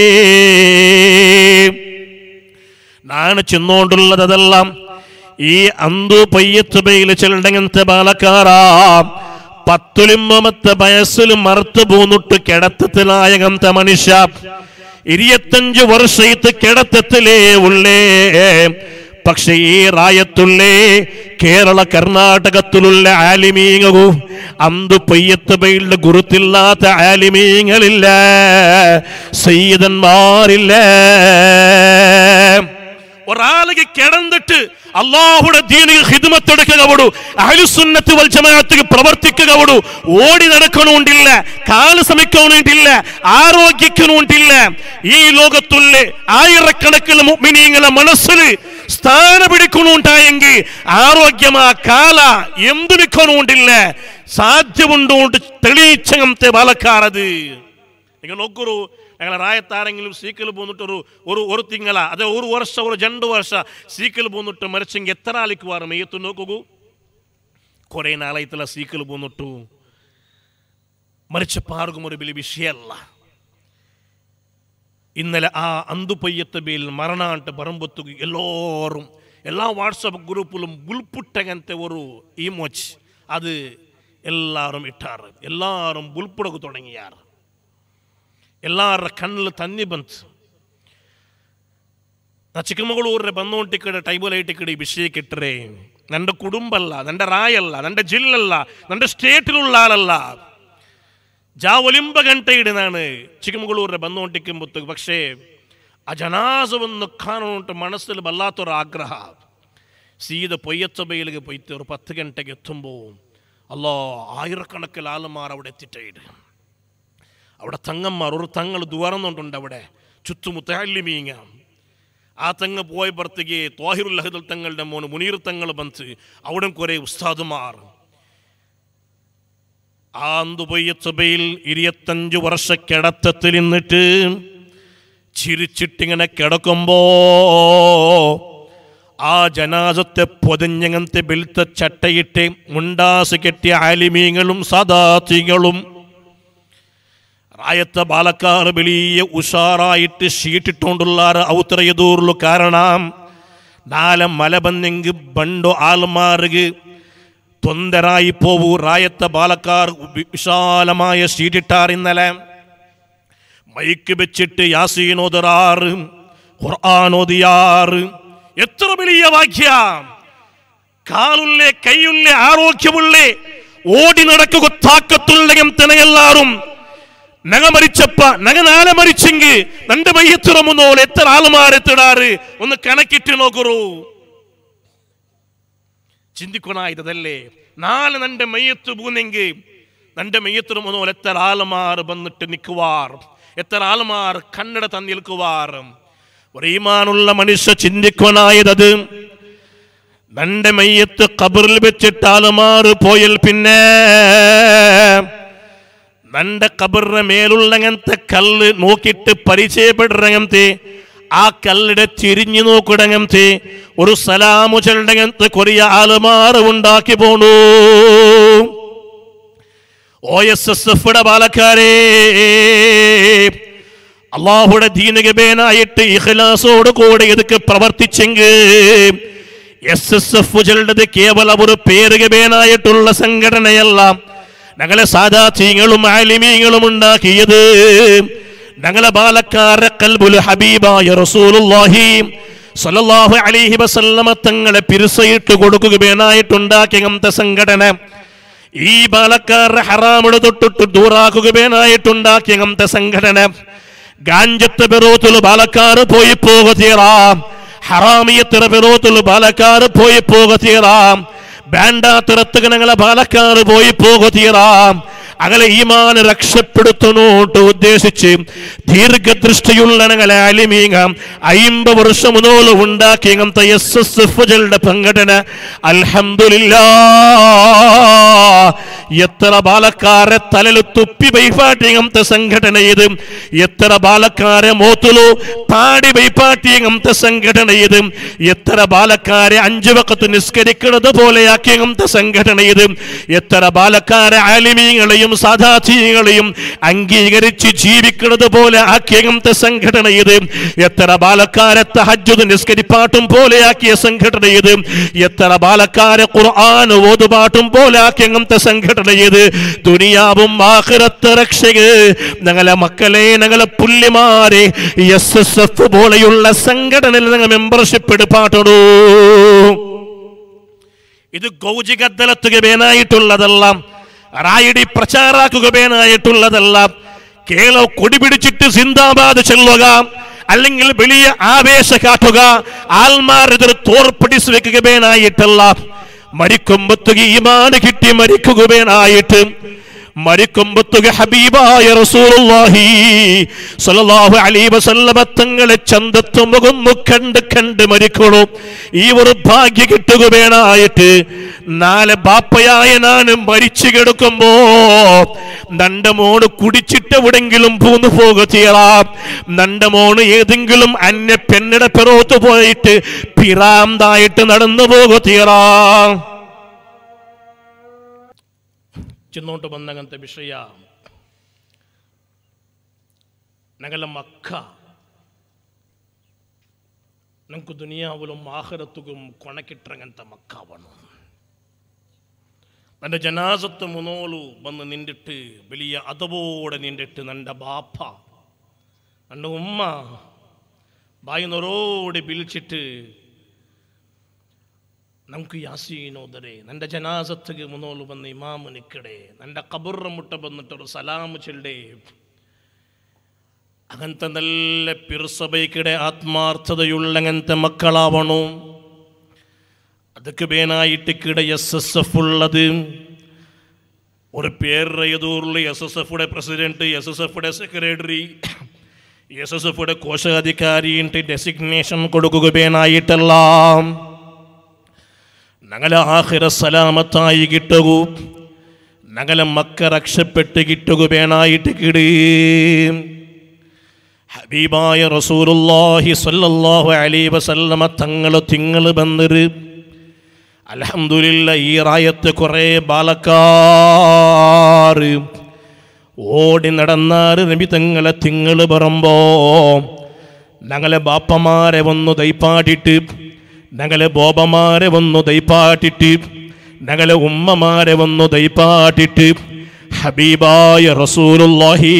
നാണ് ചെന്നോണ്ടുള്ളത് അതെല്ലാം ഈ അന്തു പയ്യത്ത് ബയിൽ ചെല്ലങ്ങനത്തെ ബാലക്കാരാ പത്തുലിമ്പമത്തെ വയസ്സിൽ മറുത്തു പോന്നിട്ട് കിടത്തത്തിലായകത്തെ മനുഷ്യ ഇരുപത്തഞ്ച് വർഷത്ത് കിടത്തത്തിലേ ഉള്ളേ പക്ഷെ ഈ റായത്തുള്ളേ കേരള കർണാടകത്തിലുള്ള ആലിമീങ്ങു അന്ത് പൊയ്യത്ത് ബൈലിന്റെ ഗുരുത്തില്ലാത്ത ആലിമീങ്ങളില്ല സയ്യിദന്മാരില്ല ഒരാളിക്ക് കിടന്നിട്ട് അള്ളാഹുടെ ദീനിൽ ഹിദ്മത്തെടുക്കുക വിടു അഹലുസുന്നത്ത് വൽ ജമാഅത്തിക്ക് പ്രവർത്തിക്കുക വിടു ഓടി നടക്കണമുണ്ടില്ല കാല് ശ്രമിക്കണമുണ്ടില്ല ആരോഗ്യിക്കണമുണ്ടില്ല ഈ ലോകത്തുള്ള ആയിരക്കണക്കിന് മുഅ്മിനീങ്ങളെ മനസ്സിൽ സ്ഥാന പിടിക്കണുണ്ടായെങ്കിൽ ആരോഗ്യമാ കാല എന്തു നിൽക്കണമുണ്ടില്ല സാധ്യമുണ്ടോണ്ട് തെളിയിച്ചങ്ങത്തെ പാലക്കാറത് നിങ്ങൾ നോക്കൊരു ഞങ്ങളെ റായത്താരെങ്കിലും സീക്കിൽ പോന്നിട്ട് ഒരു ഒരു ഒരു തിങ്കള അതെ ഒരു വർഷ ഒരു രണ്ട് വർഷ സീക്കിൽ പോന്നിട്ട് മരിച്ചെങ്കിൽ എത്ര ആളിക്ക് വാറ് മെയ്യത്ത് നോക്കൂ കുറേ നാളായിത്തല്ല സീക്കിൽ പോന്നിട്ടു മരിച്ച പാർക്കും ഒരു വലിയ വിഷയമല്ല ഇന്നലെ ആ അന്തുപയ്യത്ത് ബേൽ മരണാണ്ട് പറമ്പത്തു എല്ലാവരും എല്ലാ വാട്സപ്പ് ഗ്രൂപ്പിലും ബുൾപുട്ടങ്ങനത്തെ ഒരു ഇമോച്ച് അത് എല്ലാവരും ഇട്ടാറ് എല്ലാവരും ബുൾപുടക്ക് തുടങ്ങിയാറ് ಎಲ್ಲರ ಕಣ್ಣಲ್ಲಿ ತನ್ನಿ ಬಂತು ನಾ ಚಿಕ್ಕಮಗಳೂರೇ ಬಂದೋಂಟಿ ಕಡೆ ಟೈಬಲ್ ಐಟಿ ಕಡೆ ವಿಷಯಕ್ಕೆ ಇಟ್ಟರೆ ನನ್ನ ಕುಟುಂಬ ಅಲ್ಲ ನನ್ನ ರಾಯಲ್ಲ ನನ್ನ ಜಿಲ್ಲಲ್ಲ ನನ್ನ സ്റ്റേറ്റിലുള്ള ആളല്ല ജാവലിമ്പ ಗಂಟೆ ಇಡಿ ನಾನು ಚಿಕ್ಕಮಗಳೂರೇ ಬಂದೋಂಟಿಕ್ಕೆಂಬತ್ತು പക്ഷേ ಆ ಜನಾಸವನ್ನು ಕಾಣುಂಟು ಮನಸ್ಸಲ್ಲಿ ಬಲ್ಲಾತೊರ ಆಗ್ರಹ ಸೀದ പൊയ്യത്ത ബയിലേക്ക് പോയിട്ട് ഒരു പത്ത് ഗಂಟೆಗೆ എത്തുമ്പോൾ അല്ലോ ആയിരക്കണക്കിൽ ആളുമാർ അവിടെ എത്തിയിട്ടുണ്ട് അവിടെ തങ്ങന്മാർ ഒരു തങ്ങൾ ദ്വാരന്നുണ്ട് അവിടെ ചുറ്റുമുത്ത അല്ലിമീങ്ങ ആ തങ്ങ പോയ പുറത്തേക്ക് ത്വാഹിറുൽ അഹദൽ തങ്ങളുടെ മോന് മുനീർ തങ്ങൾ ബന്ത് അവിടെ കുറെ ഉസ്താദുമാർ ആ അന്തുപൊയ്യച്ചബയിൽ ഇരുപത്തഞ്ച് വർഷ കിടത്തത്തിൽ നിന്നിട്ട് ചിരിച്ചിട്ടിങ്ങനെ കിടക്കുമ്പോ ആ ജനാസത്തെ പൊതിഞ്ഞങ്ങനത്തെ ബെൽത്ത ചട്ടയിട്ട് മുണ്ടാസ് കെട്ടിയ ആലിമീങ്ങളും സദാത്തികളും റായത്ത ബാലക്കാർ വലിയ ഉഷാറായിട്ട് ഷീട്ടിട്ടുകൊണ്ടുള്ള ഔത്രയതൂർಲು കാരണം നാലെ മല ಬಂದೆಂಗ್ ಬಂಡು ಆಲ್ಮಾರ್ಗ್ ತೊಂದರಾയി പോവൂ റായത്ത ബാലക്കാർ വിശാലമായ ഷീറ്റിട്ടാർ ഇന്നലെ മൈക്ക് വെച്ചിട്ട് യാസീനോദറാറ് ഖുർആാനോദിയാറ് എത്ര വലിയ വാക്യ കാലുള്ളേ കൈയുള്ളേ ആരോഗ്യമുള്ളേ ഓടി നടക്കുക താക്കത്തുള്ളകം തന്നെയെല്ലാരും നഗ മരിച്ചപ്പ നഗ നാളെ മരിച്ചെങ്കിൽ നന്റെ മയ്യത്തിറമുന്നോൾ എത്ര ആളുമാരെത്തിടാറ് ഒന്ന് കണക്കിട്ട് നോക്കൂ ചിന്തിക്കണായതല്ലേ നാളെ നന്റെ മയ്യത്ത് പൂന്നെങ്കിൽ നന്റെ മയ്യത്തിറമുന്നോൾ എത്ര ആളുമാർ വന്നിട്ട് നിൽക്കുവാർ എത്ര ആളുമാർ കണ്ണട തന്നിൽക്കുവാർ ഒരീമാനുള്ള മനുഷ്യ ചിന്തിക്കണായതത് നന്റെ മയ്യത്ത് കബറിൽ വെച്ചിട്ട് ആളുമാർ പോയൽ പിന്നെ നന്റെ കബറിന്റെ മേലുള്ളങ്ങനത്തെ കല്ല് നോക്കിയിട്ട് പരിചയപ്പെടുറങ്ങത്തെ ആ കല്ലിടെ തിരിഞ്ഞു നോക്കിടങ്ങത്തെ ഒരു സലാമു ചെല്ലങ്ങനത്തെ കൊറിയ ആലുമാറ് ഉണ്ടാക്കി പോണു ഒ എസ് എസ് എഫ് പാലക്കാരേ അള്ളാഹുടെ ദീനഗബേനായിട്ട് ഇഖ്ലാസോട് കൂടെ ഇതൊക്കെ പ്രവർത്തിച്ചെങ്കിൽ എസ് എസ് എഫ് ചെല്ലത് കേവലം ഒരു പേരുകബേനായിട്ടുള്ള സംഘടനയല്ല ഞങ്ങളെ സാദാത്യങ്ങളും ആലിമീങ്ങളും ഉണ്ടാക്കിയത് ഞങ്ങളെ ബാലക്കാരെ കൽബുൽ ഹബീബായ റസൂലുള്ളാഹി സ്വല്ലല്ലാഹു അലൈഹി വസല്ലമ തങ്ങളെ പിരിസയിട്ട് കൊടുക്കുകയായിട്ടുണ്ടാക്കിയ അങ്ങനത്തെ സംഘടന ഈ ബാലക്കാരുടെ ഹറാമുടെ തൊട്ടിട്ട് ദൂറാക്കുകയായിട്ടുണ്ടാക്കിയ അങ്ങനത്തെ സംഘടന ഗാഞ്ചത്തെ ബെറോത്തുല് ബാലക്കാർ പോയി പോകത്തീറാം ഹറാമിയത്തിറ ബെറോത്തുല് ബാലക്കാർ പോയി പോകത്തീറാം വേണ്ടാത്തിറത്തുക ഞങ്ങളെ ബാലക്കാർ പോയി പോകത്തീറാം അകലെ ഈമാൻ രക്ഷപ്പെടുത്തുന്നോട്ട് ഉദ്ദേശിച്ച് ദീർഘദൃഷ്ടിയുള്ള ഞങ്ങളെ അലിമീങ്ങ അയിമ്പ വർഷം മുതോളം ഉണ്ടാക്കിയ അങ്ങനത്തെ എസ് എസ് എഫുകളുടെ സംഘടന അൽഹംദുലില്ലാ എത്ര ബാലക്കാരെ തലയിൽ തുപ്പി വൈപ്പാട്ടിയങ്ങത്തെ സംഘടന ഇത് എത്ര ബാലക്കാരെ മോത്തുലു പാടി വൈപ്പാട്ടിയങ്ങത്തെ സംഘടന ഇത് എത്ര ബാലക്കാരെ അഞ്ചു വക്കത്ത് നിസ്കരിക്കുന്നത് പോലെയാക്കിയങ്ങത്തെ സംഘടന ഇത് എത്ര ബാലക്കാരെ ആലിമീങ്ങളെയും സാധാചീകളെയും അംഗീകരിച്ച് ജീവിക്കുന്നത് പോലെ ആക്കിയങ്ങത്തെ സംഘടന ഇത് എത്ര ബാലക്കാരെ തഹജ്ജുദ് നിസ്കരിപ്പാട്ടും പോലെയാക്കിയ സംഘടന ഇത് എത്ര ബാലക്കാരെ ഖുർആൻ ഓതുപാട്ടും പോലെ ആക്കിയങ്ങത്തെ സംഘടന ഇത് ദുനിയാവും ആഖിറത്ത് രക്ഷക് ഞങ്ങളെ മക്കളെ ഞങ്ങളെ പുല്ലിമാരെ എസ് എസ് എഫ് പോലെയുള്ള സംഘടനയിൽ ഞങ്ങൾ മെമ്പർഷിപ്പ് എടുപ്പാട്ടടൂ ഇത് ഗൗജികത്തലത്തുകവേനായിട്ടുള്ളതല്ല റായിടി പ്രചാരാക്കുകവേനായിട്ടുള്ളതല്ല കേരള കൊടി പിടിച്ചിട്ട് സിന്ദാബാദ് ചെല്ലുക അല്ലെങ്കിൽ വലിയ ആവേശ കാട്ടുക ആൽമാർ ഇതിൽ തോർപ്പിടിച്ച് വെക്കുകവേനായിട്ടല്ല മരിക്കുമ്പത്തുക ഈമാന് കിട്ടി മരിക്കുകവേനായിട്ട് മരിക്കുമ്പത്തുക ഹബീബായ റസൂലുള്ളാഹി സ്വല്ലല്ലാഹു അലൈഹി വസല്ലമ തങ്ങളെ ചന്തത്തും മുഖന്നു കണ്ട് കണ്ട് മരിക്കണു ഈ ഒരു ഭാഗ്യ കിട്ടുക വേണായിട്ട് നാല് ബാപ്പയായ ഞാൻ മരിച്ചു കിടക്കുമ്പോ നന്റെ മോണ് കുടിച്ചിട്ട് എവിടെങ്കിലും പൂന്നു പോകത്തിയറാം നന്റെ മോണ് ഏതെങ്കിലും അന്യ പെണ്ണിടെ പിറോത്ത് പോയിട്ട് പിറാന്തായിട്ട് നടന്നു പോകത്തിയറാം ചെന്നോട്ട് വന്ന അങ്ങനത്തെ വിഷയ ഞങ്ങളെ മക്ക നമുക്ക് ദുനിയാവിലും ആഹരത്തുക്കും കൊണക്കിട്ടിറങ്ങനത്തെ മക്കാവണം നിന്റെ ജനാസത്ത് മുന്നോളു വന്ന് നിന്നിട്ട് വലിയ അതവോടെ നിന്നിട്ട് നിന്റെ ബാപ്പ നിന്റെ ഉമ്മ ബായിന്നൊരോടെ വിളിച്ചിട്ട് നമുക്ക് യാസീനോദരെ നിന്റെ ജനാസത്തുക്ക് മുന്നോള് വന്ന് ഇമാമ് നിക്കടേ നിന്റെ കബുറ മുട്ട വന്നിട്ടൊരു സലാമ് ചെല്ലടേ അങ്ങനത്തെ നല്ല പിറുസഭയ്ക്കിടെ ആത്മാർത്ഥതയുള്ള അങ്ങനത്തെ മക്കളാവണോ അതൊക്കെ വേനായിട്ട് കിട എസ് എസ് എഫ് ഉള്ളത് ഒരു പേര് ഏതൂറിൽ എസ് എസ് എഫുടെ പ്രസിഡന്റ് എസ് എസ് എഫുടെ സെക്രട്ടറി എസ് എസ് എഫുടെ കോശാധികാരിയിട്ട് ഡെസിഗ്നേഷൻ കൊടുക്കുക വേനായിട്ടെല്ലാം ഞങ്ങളെ ആഹിറ സലാമത്തായി കിട്ടുകൂ ഞങ്ങളെ മക്ക രക്ഷപ്പെട്ട് കിട്ടുക വേണായിട്ട് കിടീ ഹബീബായ റസൂലുള്ളാഹി സ്വല്ലല്ലാഹു അലൈഹി വസല്ലമ തങ്ങൾ തിങ്ങൾ ബന്ധര് അൽഹംദുലില്ല ഈ റായത്ത് കുറേ ബാലക്കാർ ഓടി നടന്നാറ് നബി തങ്ങളെ തിങ്ങൾ പറമ്പോ ഞങ്ങളെ ബാപ്പമാരെ വന്നു ദൈപ്പാട്ടിട്ട് ഞങ്ങളെ ബോബമാരെ വന്നു ദൈപ്പാട്ടിട്ട് ഞങ്ങളെ ഉമ്മമാരെ വന്നു ദൈപ്പാട്ടിട്ട് ഹബീബായ റസൂലുള്ളാഹി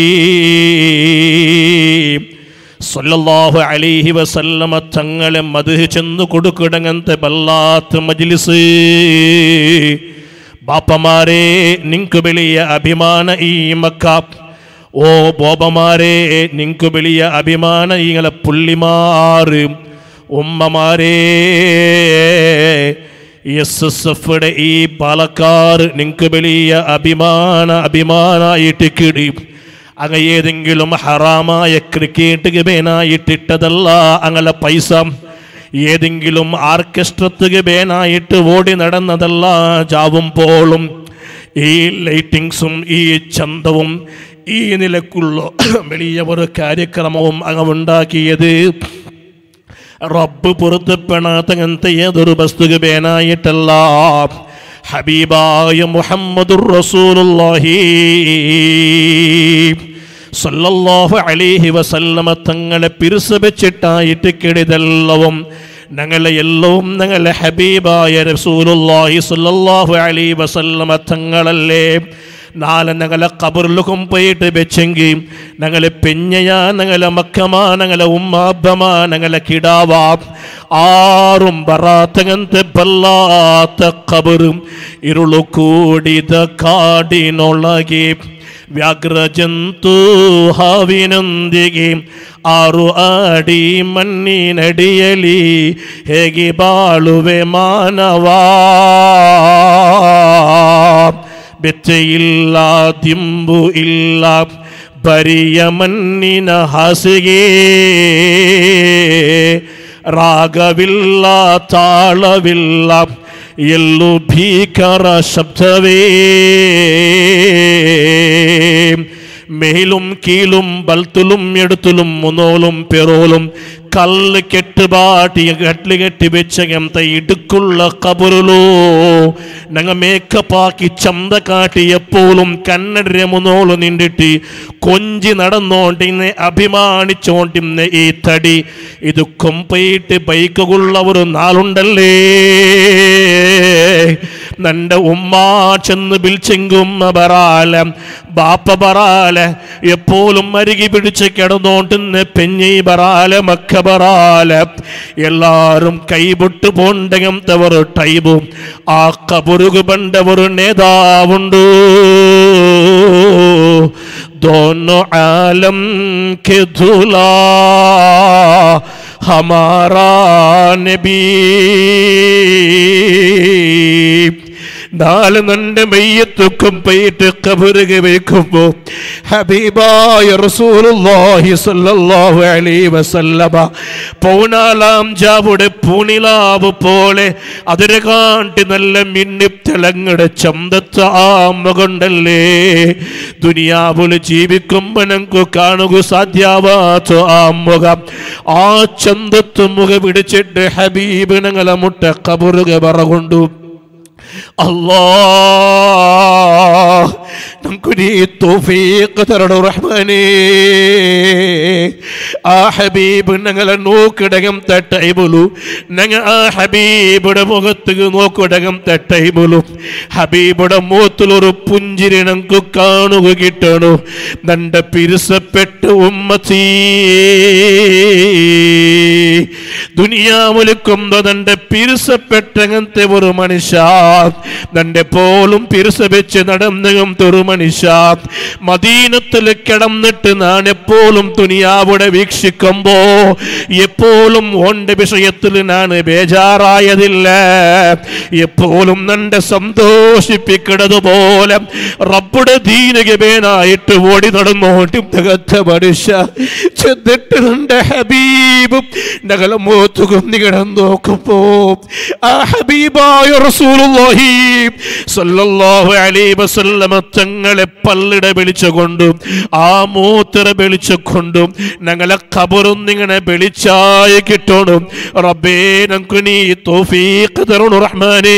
സല്ലല്ലാഹു അലൈഹി വസല്ലമ തങ്ങളെ മധു ചെന്ന് കൊടുക്കിടങ്ങനത്തെ വല്ലാത്ത മജ്ലിസ് ബാപ്പമാരെ നിങ്ങക്ക് വലിയ അഭിമാന ഈ മക്ക ഓ ബോബമാരെ നിങ്ങക്ക് വലിയ അഭിമാന ഈങ്ങളെ പുള്ളിമാറ് ഉമ്മമാരെ എസ് എസ് എഫുടെ ഈ പാലക്കാർ നിങ്ങൾക്ക് വലിയ അഭിമാന അഭിമാനായിട്ട് കിടി അങ്ങ ഏതെങ്കിലും ഹറാമായ ക്രിക്കറ്റ് ബേനായിട്ടിട്ടതല്ല അങ്ങനെ പൈസ ഏതെങ്കിലും ആർക്കസ്ട്രത്തുക ബേനായിട്ട് ഓടി നടന്നതല്ല ചാവും പോളും ഈ ലൈറ്റിങ്സും ഈ ചന്തവും ഈ നിലക്കുള്ള വലിയ ഒരു കാര്യക്രമവും അങ്ങ് ഉണ്ടാക്കിയത് റബ്ബ് പൊറുത്തപ്പെടാത്ത അങ്ങനത്തെ ഏതൊരു വസ്തുക വേനായിട്ടല്ല ഹബീബായ മുഹമ്മദുർ റസൂലുള്ളാഹി സല്ലല്ലാഹു അലൈഹി വസല്ലമ തങ്ങളെ പിരിസ് വെച്ചിട്ടായിട്ട് കിടിതെല്ലവും ഞങ്ങളെ എല്ലവും ഞങ്ങളെ ഹബീബായ റസൂലുള്ളാഹി സല്ലല്ലാഹു അലൈഹി വസല്ലമ തങ്ങളല്ലേ നാളെ ഞങ്ങളെ കബറിലും പോയിട്ട് വെച്ചെങ്കിൽ ഞങ്ങളെ പെഞ്ഞയാ ഞങ്ങളെ മക്കമാ ഞങ്ങളെ ഉമ്മാബമാ ഞങ്ങളെ കിടാവാ ആറും ബറാത്തങ്ങനത്തെ ബല്ലാത്ത കബറും ഇരുളു കൂടിത കാടിനൊളകെ ವ್ಯಾಘ್ರಜಂತು ಹಾವಿನೊಂದಿಗೆ ಆರು ಅಡಿ ಮಣ್ಣಿನಡಿಯಲಿ ಹೇಗೆ ಬಾಳುವೆ ಮಾನವ ಬೆಚ್ಚೆಯಿಲ್ಲ ದಿಂಬು ಇಲ್ಲ ಬರಿಯ ಮಣ್ಣಿನ ಹಾಸಿಗೆ ರಾಗವಿಲ್ಲ ತಾಳವಿಲ್ಲ ಎಲ್ಲೂ ಭೀಕರ ಶಬ್ದವೇ മേലും കീഴും ബൽത്തുലും എടുത്തുലും മുന്നോലും പെറോലും കല്ല് കെട്ടുപാട്ടി കെട്ടില് കെട്ടി വെച്ചകത്തെ ഇടുക്കുള്ള കബറുലോ ഞങ്ങ മേക്കപ്പാക്കി ചന്ത കാട്ടി എപ്പോഴും കന്നഡരെ മുന്നോളു നിണ്ടിട്ട് കൊഞ്ചി നടന്നോണ്ടിന്ന് അഭിമാനിച്ചോണ്ടിന്ന് ഈ തടി ഇത് കൊമ്പയിട്ട് ബൈക്കുള്ള ഒരു നാളുണ്ടല്ലേ നന്റെ ഉമ്മ ചെന്ന് വിളിച്ചെങ്കും ബറാല ബാപ്പ ബറാല എപ്പോഴും അരുകി പിടിച്ച് കിടന്നോണ്ടുന്ന് പെഞ്ഞി ബറാല മക്ക ബറാല എല്ലാരും കൈവിട്ട് പോണ്ടകംതവർ ടൈബും ആ കബുരുകു പണ്ടവർ നേതാവുണ്ടു दोनों आलम के धुला हमारा नबी നാല് നന്റെ മെയ്യത്തൊക്കും പോയിട്ട് കബറുക വെക്കുമ്പോ ഹബീബായ റസൂലുള്ളാഹി സ്വല്ലല്ലാഹു അലൈഹി വസല്ലമ പൗനാലാം ജാവുടെ പൂണിലാവ് പോലെ അതിരെ കാട്ടി നല്ല മിന്നിത്തിളങ്ങടെ ചന്തത്ത ആ മുഖണ്ടല്ലേ ദുനിയാവില് ജീവിക്കുമ്പോ ഞങ്ങൾക്ക് കാണുക സാധ്യാവാത്ത ആ മുഖം ആ ചന്തത്ത് മുഖം പിടിച്ചിട്ട് ഹബീബ് ഞങ്ങളെ മുട്ട കബറുക പറകൊണ്ടു الله نكوني التوفيق ترى رحماني ആ ഹബീബ് ഞങ്ങളെ നോക്കിടകം തട്ടൈബുലു ഞങ്ങ ആ ഹബീബുടെ മുഖത്ത് നോക്കിടകം തട്ടൈബുലു ഹബീബുടെ മുഖത്തിലൊരു പുഞ്ചിരി ഞങ്ങൾക്ക് കാണുക കിട്ടണു നന്റെ പിരിസപ്പെട്ട് ഉമ്മച്ചീ ദുനിയാവിലുക്കൊമ്പോ തന്റെ പിരിസപ്പെട്ടങ്ങനത്തെ ഒരു മനുഷ്യ തന്റെ പോലും പിരിസ വെച്ച് നടന്നകം ഒരു മനുഷ്യ മദീനത്തിൽ കിടന്നിട്ട് ഞാൻ എപ്പോഴും ദുനിയാവിടെ വീക്ഷിക്കുമ്പോ എപ്പോഴും ഓന്റെ വിഷയത്തിൽ ഞാൻ ബേജാറായതില്ല എപ്പോഴും നന്റെ സന്തോഷിപ്പിക്കണതുപോലെ റബ്ബുടെ ദീനഗമേനായിട്ട് ഓടി നടന്നോട്ടി തികച്ച മനുഷ്യ ചെന്നിട്ട് നിന്റെ ഹബീബും ഞങ്ങളെ മൂത്തുകും നികടം നോക്കുമ്പോ ആ ഹബീബായ റസൂലുള്ളാഹി സല്ലല്ലാഹു അലൈഹി വസല്ലമ തങ്ങളെ പല്ലിട വിളിച്ചുകൊണ്ടും ആ മൂത്തിറ വിളിച്ചുകൊണ്ടും ഞങ്ങളെ ഖബറും നിങ്ങളെ വിളിച്ചായി കിട്ടണം റബ്ബേ ഞങ്ങൾക്ക് നീ തൗഫീഖ് തരണു റഹ്മാനേ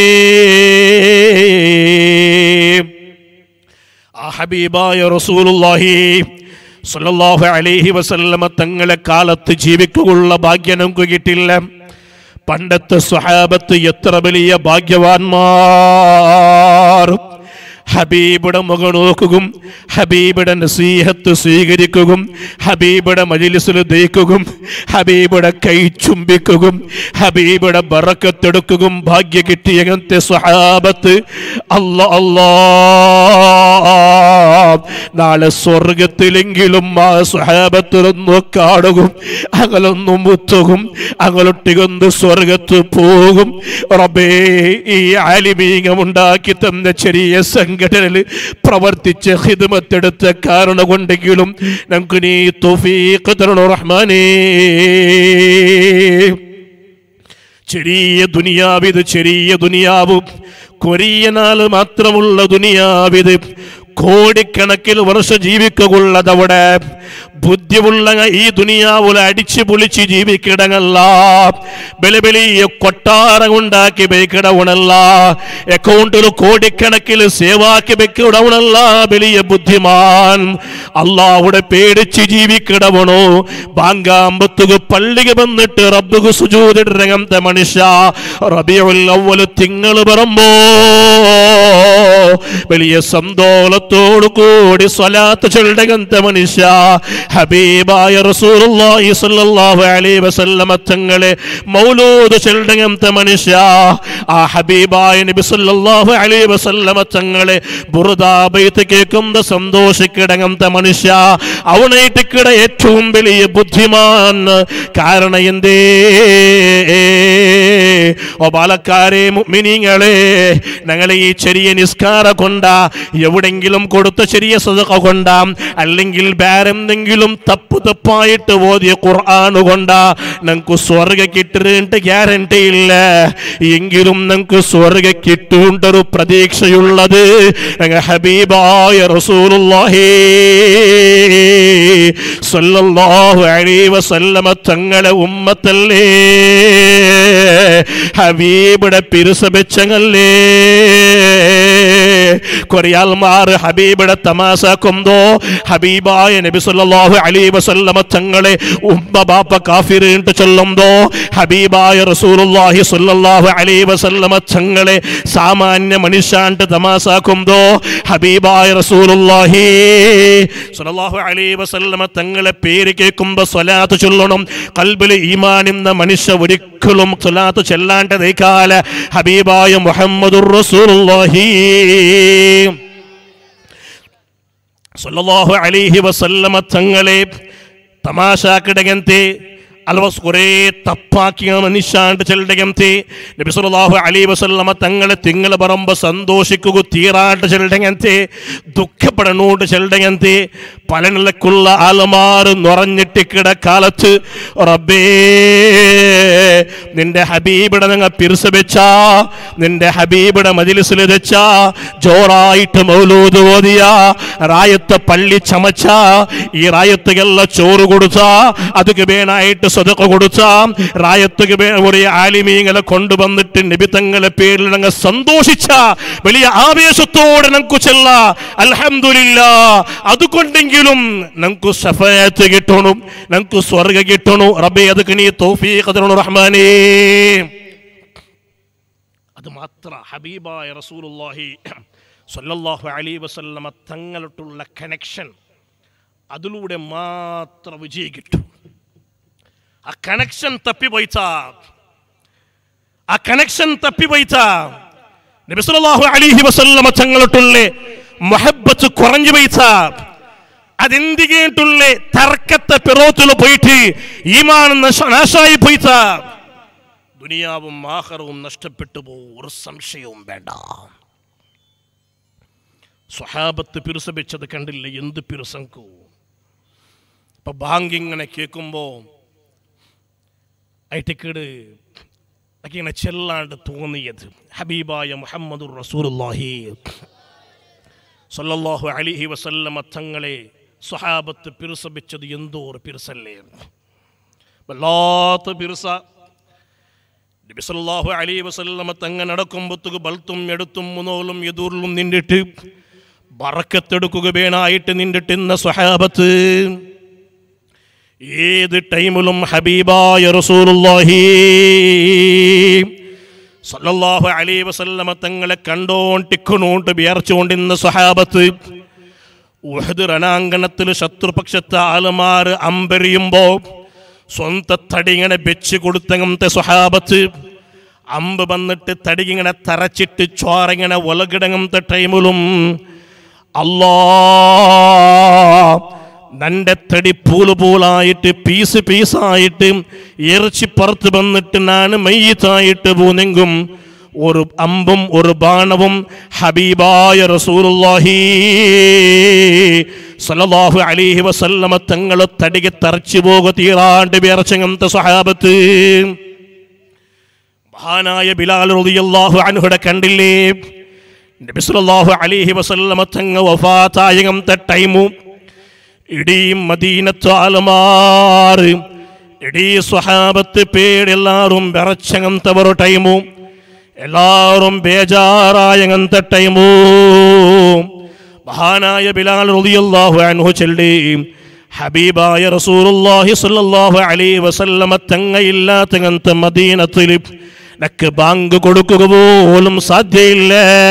ആ ഹബീബായ റസൂലുള്ളാഹി സല്ലല്ലാഹു അലൈഹി വസല്ലമ തങ്ങളെ കാലത്ത് ജീവിക്കുള്ള ഭാഗ്യം നമുക്ക് കിട്ടില്ല പണ്ടത്തെ സ്വഹാബത്ത് എത്ര വലിയ ഭാഗ്യവാന്മാർ ഹബീബിടെ മുഖം നോക്കുകയും ഹബീബിടെ നസീഹത്ത് സ്വീകരിക്കുകയും ഹബീബിടെ മജിലിസിൽ ദയിക്കുകയും ഹബീബിടെ കൈ ചുംബിക്കുകയും ഹബീബിടെ ബറക്കത്തെടുക്കുകയും ഭാഗ്യ കിട്ടിയ അങ്ങനത്തെ സ്വഹാബത്ത് അല്ല അല്ലാ നാളെ സ്വർഗത്തിലെങ്കിലും ആ സ്വഹാബത്തിലൊന്നു കാണുകയും അകലൊന്നും മുത്തുകും അകലൊട്ടികൊന്ന് സ്വർഗത്ത് പോകും റബേ ഈ ആലിമീകമുണ്ടാക്കി തന്ന ചെറിയ സംഘടനയിൽ പ്രവർത്തിച്ച് ഹിദ്മത്തെടുത്ത കാരണം കൊണ്ടെങ്കിലും നമുക്ക് നീ തോഫീഖ് തരണോ റഹ്മാനേ ചെറിയ ദുനിയാവിത് ചെറിയ ദുനിയാവും കൊറിയ നാൾ മാത്രമുള്ള ദുനിയാവിത് കോടിക്കണക്കിന് വർഷം ജീവിക്കുള്ളതവിടെ ബുദ്ധിയുള്ള ഈ ദുനിയാവുല അടിച്ചു പൊളിച്ച് ജീവിക്കിടങ്ങല്ല ബലി വലിയ കൊട്ടാരം ഉണ്ടാക്കി വെക്കിടവണല്ല അക്കൗണ്ടിൽ കോടിക്കണക്കിൽ സേവാക്കി വെക്കിടവണല്ല വലിയ ബുദ്ധിമാൻ അള്ളാഹുടെ പേടിച്ച് ജീവിക്കിടവണോ ബാങ്കാമ്പത്തുക പള്ളിക വന്നിട്ട് റബ്ബുക സുജൂതിരങ്ങത്തെ മനുഷ്യ റബിയുൽ അവ്വൽ തിങ്കൾ പറമ്പോ വലിയ സന്തോളത്തോടു കൂടി സ്വലാത്ത് ചൊല്ലകന്ത മനുഷ്യ ഹബീബായ റസൂലുള്ളാഹി സ്വല്ലല്ലാഹു അലൈഹി വസല്ലമ തങ്ങളെ മൗലൂദ് ചൊല്ലകന്ത മനുഷ്യ ആ ഹബീബായ നബി സ്വല്ലല്ലാഹു അലൈഹി വസല്ലമ തങ്ങളെ ബുറുദാ ബൈത്ത് കേൾക്കുന്ന സന്തോഷിക്കിടങ്ങന്ത മനുഷ്യ അവനായിട്ടിക്കിട ഏറ്റവും വലിയ ബുദ്ധിമാൻ കാരണം എന്തേ ഓ പാലക്കാരെ മുഅ്മിനീങ്ങളെ ഞങ്ങളെ ഈ ചെറിയ നിസ്കാര കൊണ്ട എവിടെങ്കിലും കൊടുത്ത ചെറിയ സദക കൊണ്ട അല്ലെങ്കിൽ വേറെന്തെങ്കിലും തപ്പു തപ്പായിട്ട് ഓതിയ ഖുർആൻ കൊണ്ട ഞങ്ങൾക്ക് സ്വർഗ കിട്ടിട്ട് ഗ്യാരണ്ടി ഇല്ല എങ്കിലും ഞങ്ങൾക്ക് സ്വർഗ കിട്ടുണ്ടൊരു പ്രതീക്ഷയുള്ളത് ഞങ്ങൾ ഹബീബായ റസൂലുള്ളാഹി സ്വല്ലല്ലാഹു അലൈഹി വസല്ലമ തങ്ങളെ ഉമ്മത്തല്ലേ ഹബീബിടെ പിരുസബെച്ചങ്ങല്ലേ കൊറിയാൽമാർ ഹബീബിടെ തമാസാക്കുമ്പോ ഹബീബായ നബി സല്ലല്ലാഹു അലൈഹി വസല്ലമ തങ്ങളെ ഉമ്മ ബാപ്പ കാഫിറിട്ട് ചൊല്ലുമ്പോ ഹബീബായ റസൂലുള്ളാഹി സ്വല്ലല്ലാഹു അലൈഹി വസല്ലമ തങ്ങളെ സാമാന്യ മനുഷ്യാണ്ട് തമാസാക്കുമ്പോ ഹബീബായ റസൂലുള്ളാഹി സ്വല്ലല്ലാഹു അലൈഹി വസല്ലമ തങ്ങളെ പേര് കേൾക്കുമ്പോ സ്വലാത്ത് ചൊല്ലണം കൽബിൽ ഈമാൻ എന്ന മനുഷ്യ ഒരിക്കലും സ്വലാത്ത് ചെല്ലാണ്ട് നീക്കാല ഹബീബായ മുഹമ്മദുർ റസൂലുള്ളാഹി സല്ലല്ലാഹു അലൈഹി വസല്ലമ തങ്ങളെ തമാശാക്കിടകಂತೆ ಅಲ್ವಸ್ കുറേ ತಪ್ಪಾಕಿಯ ಮನುಷ್ಯಾಂಡ್ ಚೆಲ್ಡಗಂತೆ ನಬಿ ಸಲ್ಲಲ್ಲಾಹು ಅಲೈಹಿ ವಸಲ್ಲಮ തങ്ങളെ തിങ്കൾ പറമ്പ് സന്തോഷിക്കുക തീരാട്ട് ചെല്ലങ്ങനത്തെ ദുഃഖപ്പെടണോട്ട് ചെല്ലങ്ങനത്തെ പല നിലക്കുള്ള ആലമാറ് നിറഞ്ഞിട്ട് കിടക്കാലത്ത് റബ്ബേ നിന്റെ ഹബീബിടെ നിങ്ങൾ പിരിസ വെച്ചാ നിന്റെ ഹബീബിടെ മജിലിസിൽ വെച്ചാ ജോറായിട്ട് മൗലൂദ് ഓതിയ റായത്ത് പള്ളി ചമച്ച ഈ റായത്തുകെല്ലാം ചോറ് കൊടുത്ത അതുക്ക് വേണായിട്ട് സ്വതക്ക കൊടുത്ത റായത്തുക്ക് ഒരു ആലിമീങ്ങളെ കൊണ്ടുവന്നിട്ട് നിബിത്തങ്ങളെ പേരിൽ ഞങ്ങൾ സന്തോഷിച്ച വലിയ ആവേശത്തോടെ നമുക്ക് ചെല്ല അൽഹംദുലില്ല അതുകൊണ്ടെങ്കിലും നമുക്ക് സഫയത്ത് കിട്ടണം നമുക്ക് സ്വർഗ കിട്ടണം റബ്ബെ അതൊക്കെ നീ തൗഫീഖ് തരണം റഹ്മാനേ അത് മാത്ര ഹബീബായ റസൂലുള്ളാഹി സ്വല്ലല്ലാഹു അലൈഹി വസല്ലമ തങ്ങളോട്ടുള്ള കണക്ഷൻ അതിലൂടെ മാത്രം വിജയം കിട്ടും ആ കണക്ഷൻ തപ്പിപ്പോയിച്ച ആ കണക്ഷൻ തപ്പിപ്പോയിച്ച നബി സല്ലല്ലാഹു അലൈഹി വസല്ലമ തങ്ങളോട്ടുള്ള മൊഹബത്ത് കുറഞ്ഞു പോയിച്ച അതെന്തികേട്ടുള്ള തർക്കത്തെ പിറോത്തിൽ പോയിട്ട് ഈമാൻ നശ- നാശായി പോയിച്ച ദുനിയാവും ആഹറവും നഷ്ടപ്പെട്ടു പോകും ഒരു സംശയവും വേണ്ട സ്വഹാബത്ത് പിറുസപിച്ചത് കണ്ടില്ല എന്ത് പിറുസങ്കു ഇപ്പൊ ബാങ്ക് ഇങ്ങനെ കേൾക്കുമ്പോ ഐറ്റക്കേട് ഒക്കെ ഇങ്ങനെ ചെല്ലാണ്ട് തോന്നിയത് ഹബീബായ മുഹമ്മദുർ റസൂലുള്ളാഹി സല്ലല്ലാഹു അലൈഹി വസല്ലമ തങ്ങളെ സ്വഹാബത്ത് പിറുസപിച്ചത് എന്തോ ഒരു പിറുസല്ലേ വല്ലാത്ത പിറുസ നബി സല്ലല്ലാഹു അലൈഹി വസല്ലമ തങ്ങ നടക്കുമ്പത്തുക ബൽത്തും എടുത്തും മുനോലും എതൂറിലും നിന്നിട്ട് ബറക്കത്തെടുക്കുക വേണായിട്ട് നിന്നിട്ട് ഇന്ന സ്വഹാബത്ത് ഏത് ടൈമിലും ഹബീബായ റസൂലുള്ളാഹി സല്ലല്ലാഹു അലൈഹി വസല്ലമ തങ്ങളെ കണ്ടോണ്ടിക്കണോണ്ട് വിയർച്ചുകൊണ്ടിരുന്ന സ്വഹാബത്ത് ഉഹദ് രണാങ്കണത്തിൽ ശത്രുപക്ഷത്തെ ആളുമാർ അമ്പെറിയുമ്പോ സ്വന്തം തടി ഇങ്ങനെ വെച്ച് കൊടുത്തങ്ങനത്തെ സ്വഹാബത്ത് അമ്പ് വന്നിട്ട് തടി ഇങ്ങനെ തറച്ചിട്ട് ചോറിങ്ങനെ ഒലകിടങ്ങത്തെ ടൈമിലും അല്ലാ നന്റെ തടി പൂല് പൂലായിട്ട് പീസ് പീസായിട്ട് ഇറച്ചി പുറത്ത് വന്നിട്ട് ഞാൻ മയ്യത്തായിട്ട് പോന്നെങ്കും ഒരു അമ്പും ഒരു ബാണവും ഹബീബായ റസൂലുള്ളാഹി സല്ലല്ലാഹു അലൈഹി വസല്ലമ തങ്ങൾ തടിക്ക് തറച്ചു പോക തീരാണ്ട് വിറച്ചങ്ങനത്തെ സ്വഹാബത്ത് മഹാനായ ബിലാൽ റളിയല്ലാഹു അൻഹുടെ കണ്ടില്ലേ നബി സല്ലല്ലാഹു അലൈഹി വസല്ലമ തങ്ങ വഫാത്തായങ്ങത്തെ ടൈമു ഇടീ മദീനത്ത് ആലമാറ് ഇടീ സ്വഹാബത്ത് പേരെല്ലാരും വിറച്ചങ്ങനത്തെ ഒരു ടൈമു എല്ലാവരും ബേജാറായങ്ങനത്തെ ടൈമു മഹാനായ ബിലാൽ റളിയല്ലാഹു അൻഹു ചൊല്ലി ഹബീബായ റസൂലുള്ളാഹി സ്വല്ലല്ലാഹു അലൈഹി വസല്ലമ തങ്ങയില്ലാത്തങ്ങനത്തെ മദീനത്തിൽ നക്ക് ബാങ്ക് കൊടുക്കുക പോലും സാധ്യയില്ല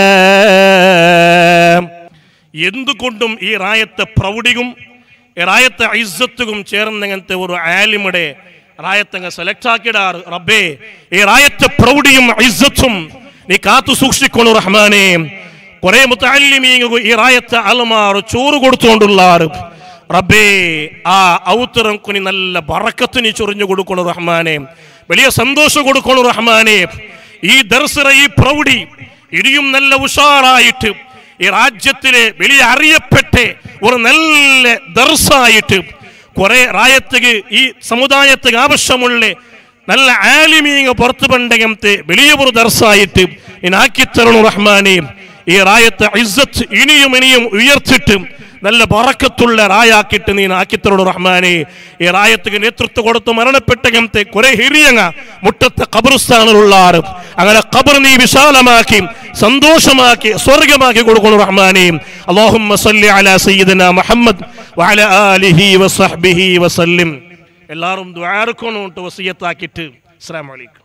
എന്തുകൊണ്ടും ഈ റായത്തെ പ്രൗഢിയും ഈ റായത്തെ ഇസ്സത്തും ചേർന്നങ്ങനത്തെ ഒരു ആലിമുടെ റായത്തങ്ങ് സെലക്ട് ആക്കിടാറ് റബ്ബേ ഈ റായത്തെ പ്രൗഢിയും ഇസ്സത്തും നീ കാത്തു സൂക്ഷിക്കണു റഹ്മാനെ കുറെ മുത്തല്ലിമീങ്ങു ഈ റായത്തെ അലമാറ് ചോറ് കൊടുത്തുകൊണ്ടുള്ളാറ് റബ്ബേ ആ ഔത്തരം കുനി നല്ല ബറക്കത്തിന് ചൊറിഞ്ഞു കൊടുക്കണു റഹ്മാനെ വലിയ സന്തോഷം കൊടുക്കണു റഹ്മാനെ ഈ ദർസറ ഈ പ്രൗഢി ഇനിയും നല്ല ഉഷാറായിട്ട് ഈ രാജ്യത്തിലെ വലിയ അറിയപ്പെട്ട ഒരു നല്ല ദർസായിട്ട് കുറെ റായത്തുക ഈ സമുദായത്തിന് ആവശ്യമുള്ള നല്ല ആലിമീങ്ങ പുറത്തു പണ്ടകത്തെ വലിയ ഒരു ദർസായിട്ട് ആക്കിത്തരണു റഹ്മാനെ ഈ റായത്തെ ഇസ്സത്ത് ഇനിയും ഇനിയും ഉയർത്തിട്ട് നല്ല ബറക്കത്തുള്ള റായാക്കിട്ട് നീ ആക്കിത്തരോട് റഹ്മാനെ ഈ റായത്തിന് നേതൃത്വം കൊടുത്ത് മരണപ്പെട്ടകത്തെ കുറെ ഹിരിയങ്ങ മുട്ടത്തെ ഖബർസ്ഥാനിലുള്ള ആറ് അങ്ങനെ ഖബർ നീ വിശാലമാക്കി സന്തോഷമാക്കി സ്വർഗമാക്കി കൊടുക്കണം റഹ്മാനെ അല്ലാഹുമ്മ സല്ലി അലാ സയ്യിദന മുഹമ്മദ് വഅല ആലിഹി വസഹ്ബിഹി വസല്ലിം എല്ലാവരും ദ്വാരക്കോണോട്ട് വസിയത്താക്കിയിട്ട് അസ്സലാമു അലൈക്കും